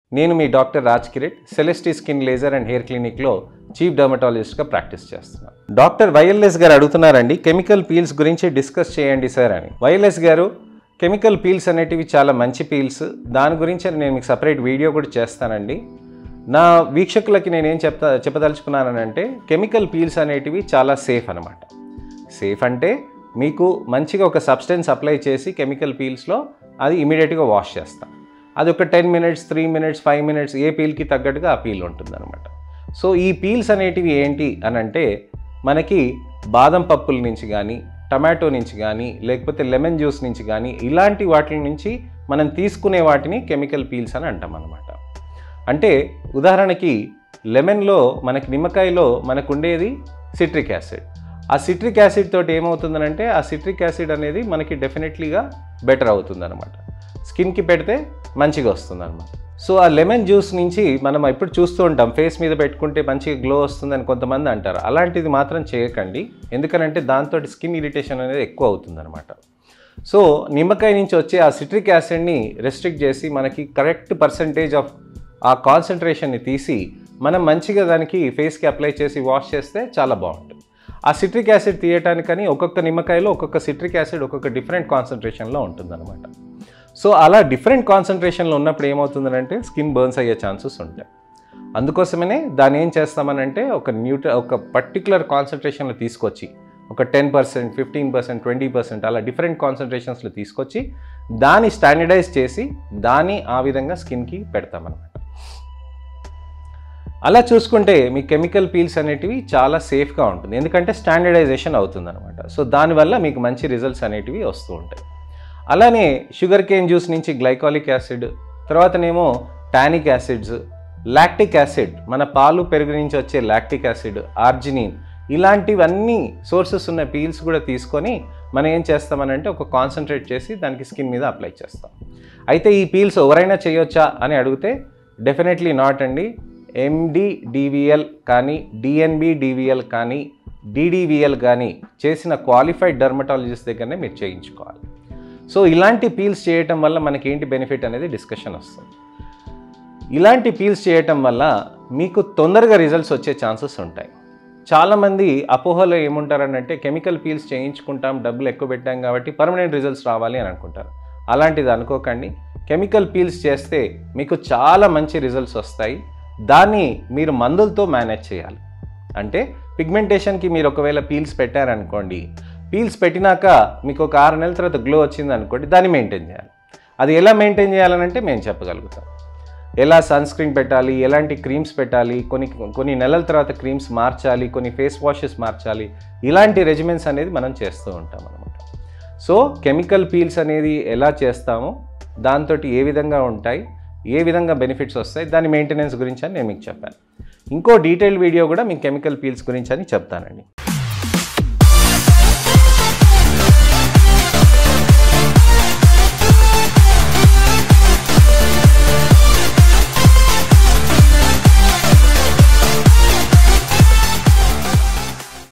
నేను మీ డాక్టర్ రాజ్ కిరెట్ Celesty skin laser and hair క్లినిక్లో చీఫ్ డర్మటాలజిస్ట్గా ప్రాక్టీస్ చేస్తున్నాను డాక్టర్ వైఎల్ఎస్ గారు అడుగుతున్నారండి కెమికల్ పీల్స్ గురించి డిస్కస్ చేయండి సార్ అని వైఎల్ఎస్ గారు కెమికల్ పీల్స్ అనేటివి చాలా మంచి పీల్స్ దాని గురించి నేను మీకు సపరేట్ వీడియో కూడా చేస్తానండి నా వీక్షకులకి నేనేం చెప్తా చెప్పదలుచుకున్నానంటే కెమికల్ పీల్స్ అనేటివి చాలా సేఫ్ అనమాట సేఫ్ అంటే మీకు మంచిగా ఒక సబ్స్టెన్స్ అప్లై చేసి కెమికల్ పీల్స్లో అది ఇమీడియట్గా వాష్ చేస్తాం అది ఒక ten minutes three minutes five minutes ఏ పీల్కి తగ్గట్టుగా ఆ పీల్ ఉంటుందన్నమాట సో ఈ పీల్స్ అనేటివి ఏంటి అని అంటే మనకి బాదం పప్పుల నుంచి కానీ టమాటో నుంచి కానీ లేకపోతే లెమన్ జ్యూస్ నుంచి కానీ ఇలాంటి వాటి నుంచి మనం తీసుకునే వాటిని కెమికల్ పీల్స్ అని అంటాం అనమాట అంటే ఉదాహరణకి లెమన్లో మనకి నిమ్మకాయలో మనకు ఉండేది సిట్రిక్ యాసిడ్ ఆ సిట్రిక్ యాసిడ్ తోటి ఏమవుతుందనంటే ఆ సిట్రిక్ యాసిడ్ అనేది మనకి డెఫినెట్లీగా బెటర్ అవుతుందన్నమాట స్కిన్కి పెడితే మంచిగా వస్తుందన్నమాట సో ఆ లెమన్ జ్యూస్ నుంచి మనం ఎప్పుడు చూస్తూ ఉంటాం ఫేస్ మీద పెట్టుకుంటే మంచిగా గ్లో వస్తుందని కొంతమంది అంటారు అలాంటిది మాత్రం చేయకండి ఎందుకనంటే దాంతో స్కిన్ ఇరిటేషన్ అనేది ఎక్కువ అవుతుందన్నమాట సో నిమ్మకాయ నుంచి వచ్చే ఆ సిట్రిక్ యాసిడ్ని రెస్ట్రిక్ట్ చేసి మనకి కరెక్ట్ పర్సంటేజ్ ఆఫ్ ఆ కాన్సన్ట్రేషన్ని తీసి మనం మంచిగా దానికి ఫేస్కి అప్లై చేసి వాష్ చేస్తే చాలా బాగుంటుంది ఆ సిట్రిక్ యాసిడ్ తీయటానికని ఒక్కొక్క నిమ్మకాయలో ఒక్కొక్క సిట్రిక్ యాసిడ్ ఒక్కొక్క డిఫరెంట్ కాన్సన్ట్రేషన్లో ఉంటుందన్నమాట సో అలా డిఫరెంట్ కాన్సన్ట్రేషన్లో ఉన్నప్పుడు ఏమవుతుందంటే స్కిన్ బర్న్స్ అయ్యే ఛాన్సెస్ ఉంటాయి అందుకోసమనే దాన్ని ఏం చేస్తామనంటే ఒక న్యూట్ర ఒక పర్టికులర్ కాన్సన్ట్రేషన్లో తీసుకొచ్చి ఒక ten percent fifteen percent twenty percent అలా డిఫరెంట్ కాన్సన్ట్రేషన్స్లో తీసుకొచ్చి దాన్ని స్టాండర్డైజ్ చేసి దాన్ని ఆ విధంగా స్కిన్కి పెడతామన్నమాట అలా చూసుకుంటే మీ కెమికల్ పీల్స్ అనేటివి చాలా సేఫ్గా ఉంటుంది ఎందుకంటే స్టాండర్డైజేషన్ అవుతుందన్నమాట సో దానివల్ల మీకు మంచి రిజల్ట్స్ అనేటివి వస్తూ ఉంటాయి అలానే షుగర్ కేన్ జ్యూస్ నుంచి గ్లైకాలిక్ యాసిడ్ తర్వాతనేమో టానిక్ యాసిడ్స్ లాక్టిక్ యాసిడ్ మన పాలు పెరుగు నుంచి వచ్చే లాక్టిక్ యాసిడ్ ఆర్జినిన్ ఇలాంటివన్నీ సోర్సెస్ ఉన్న పీల్స్ కూడా తీసుకొని మనం ఏం చేస్తామనంటే ఒక కాన్సన్ట్రేట్ చేసి దానికి స్కిన్ మీద అప్లై చేస్తాం అయితే ఈ పీల్స్ ఎవరైనా చేయొచ్చా అని అడిగితే డెఫినెట్లీ నాట్ అండి ఎండి డివిఎల్ కానీ డిఎన్బి డివిఎల్ కానీ డిడివిఎల్ కానీ చేసిన క్వాలిఫైడ్ డర్మటాలజిస్ట్ దగ్గరనే మీరు చేయించుకోవాలి సో ఇలాంటి పీల్స్ చేయటం వల్ల మనకి ఏంటి బెనిఫిట్ అనేది డిస్కషన్ వస్తుంది ఇలాంటి పీల్స్ చేయటం వల్ల మీకు తొందరగా రిజల్ట్స్ వచ్చే ఛాన్సెస్ ఉంటాయి చాలామంది అపోహలో ఏముంటారనంటే కెమికల్ పీల్స్ చేయించుకుంటాం డబ్బులు ఎక్కువ పెట్టాం కాబట్టి పర్మనెంట్ రిజల్ట్స్ రావాలి అని అనుకుంటారు అలాంటిది అనుకోకండి కెమికల్ పీల్స్ చేస్తే మీకు చాలా మంచి రిజల్ట్స్ వస్తాయి దాన్ని మీరు మందులతో మేనేజ్ చేయాలి అంటే పిగ్మెంటేషన్కి మీరు ఒకవేళ పీల్స్ పెట్టారనుకోండి పీల్స్ పెట్టినాక మీకు ఒక ఆరు నెలల తర్వాత గ్లో వచ్చింది అనుకోండి దాన్ని మెయింటైన్ చేయాలి అది ఎలా మెయింటైన్ చేయాలనంటే మేము చెప్పగలుగుతాం ఎలా సన్ స్క్రీన్ పెట్టాలి ఎలాంటి క్రీమ్స్ పెట్టాలి కొన్ని కొన్ని నెలల తర్వాత క్రీమ్స్ మార్చాలి కొన్ని ఫేస్ వాషెస్ మార్చాలి ఇలాంటి రెజిమెంట్స్ అనేది మనం చేస్తూ ఉంటాం అనమాట సో కెమికల్ పీల్స్ అనేది ఎలా చేస్తామో దాంతో ఏ విధంగా ఉంటాయి ఏ విధంగా బెనిఫిట్స్ వస్తాయి దాని మెయింటెనెన్స్ గురించి అని నేను మీకు చెప్పాను ఇంకో డీటెయిల్ వీడియో కూడా మీకు కెమికల్ పీల్స్ గురించి అని చెప్తానండి